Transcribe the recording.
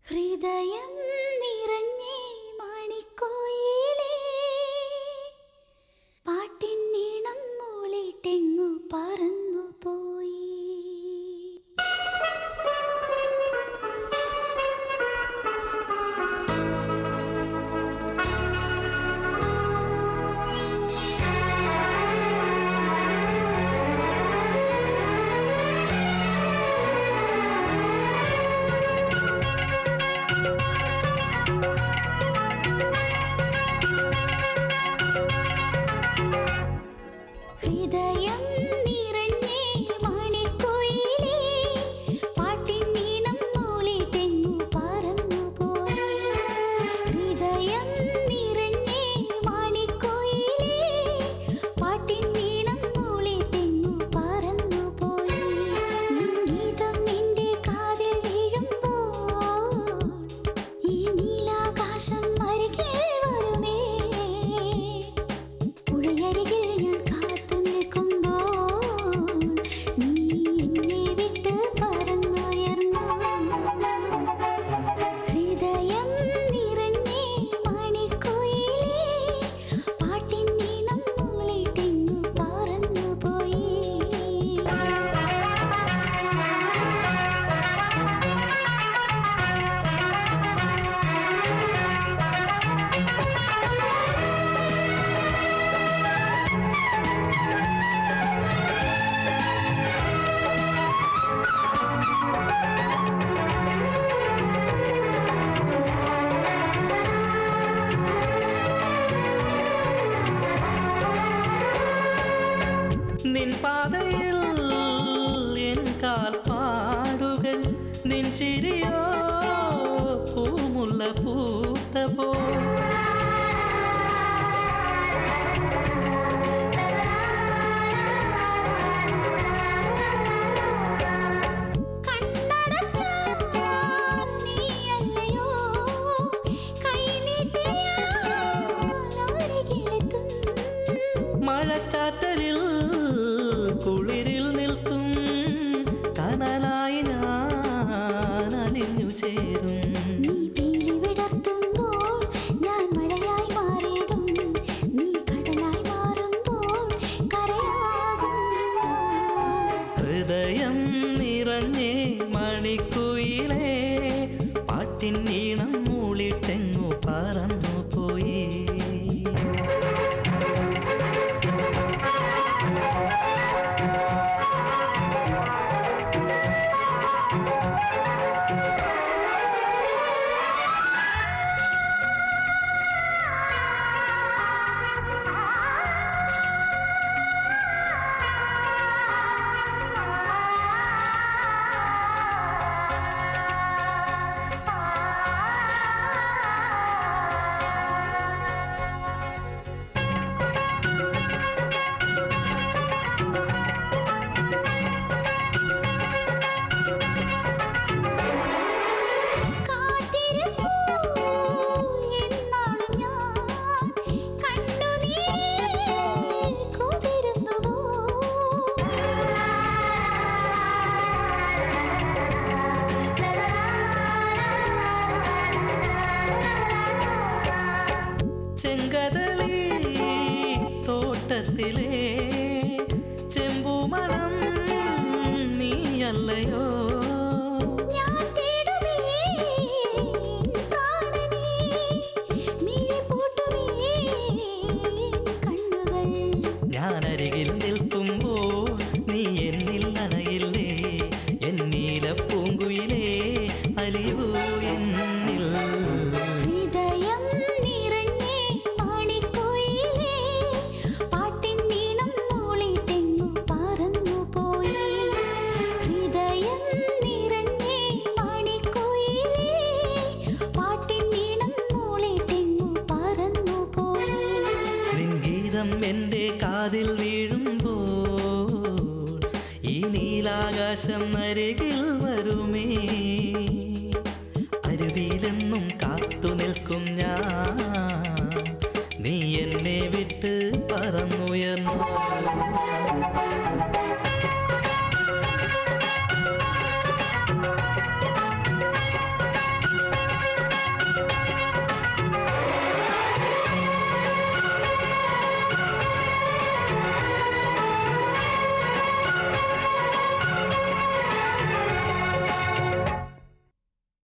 ഹൃദയം നിറഞ്ഞേ മണിക്കോയിലേ പാട്ടിൻ നീണം മൂളിട്ടെങ്ങു പറന്നു പോയി ഹൃദയം നിറഞ്ഞേ മണിക്കോയിലേ പാട്ടിൻ നീണം മൂളിട്ടെങ്ങു പറന്നു പോയി ഹൃദയം നിറഞ്ഞേ മണിക്കോയിലേ പാട്ടിൻ നീണം മൂളിട്ടെങ്ങു പറന്നു പോയി ഗീതം നിന്റെ കാതിൽ വീഴുമ്പോൾ ഈ നീലാകാശം അരികിൽ വരുമേ പുഴയരികിൽ ഞാൻ കാത്തു നിൽക്കുമ്പോൾ നീ എന്നെ വിട്ട് പറന്നുയർന്നു ഹൃദയം നിറഞ്ഞേ മണിക്കോയിലേ പാട്ടിൻ നീണം മൂളിട്ടെങ്ങു പറന്നു പോയി നിൻ പാതയിൽ എൻ കാൽപ്പാടുകൾ നിൻ ചിരിയോ പൂമുല്ല പൂത്ത പോ കണ്ണടച്ചാൽ നീയല്ലയോ കൈനീട്ടിയാൽ അരികിലെത്തും മഴച്ചാറ്റലിൽ കുളിരിൽ നിൽക്കും കനലായി ഞാൻ അലിഞ്ഞു ചേരും നീ പീലി വിടർത്തുമ്പോൾ ഞാൻ മഴയായി മാറിയിടും നീ കടലായി മാറുമ്പോൾ കരയാകും ഞാൻ. ഹൃദയം നിറഞ്ഞേ മണിക്കുയിലേ പാട്ടിൻ നീണം മൂളിട്ടെങ്ങു പറന്നു പോയി കാത്തിരുപ്പൂ എന്നാണ് ഞാൻ കണ്ണുനീരിൽ കുതിരുന്നുവോ ചെങ്കതളി തോട്ടത്തിലെ ചെമ്പുമണം നീയല്ലയോ ഞാൻ തേടുമേ പ്രാണനേ മിഴി പൂട്ടുമേ കണ്ണുകൾ ഞാനരികിൽ നിൽക്കുമ്പോൾ നീ എന്നിൽ നനയില്ലേ എന്നീല പൂങ്കുയിലേ അലിവൂ എന്നിൽ ഹൃദയം നിറഞ്ഞേ മണിക്കോയിലേ പാട്ടിൻ നീണം മൂളിട്ടെങ്ങു പറന്നു പോയി ഹൃദയം നിറഞ്ഞേ മണിക്കോയിലേ പാട്ടിൻ നീണം മൂളിട്ടെങ്ങു പറന്നു പോയി നിൻ ഗീതം എൻ്റെ കാതിൽ വീഴുമ്പോൾ ഈ നീലാകാശം അരികിൽ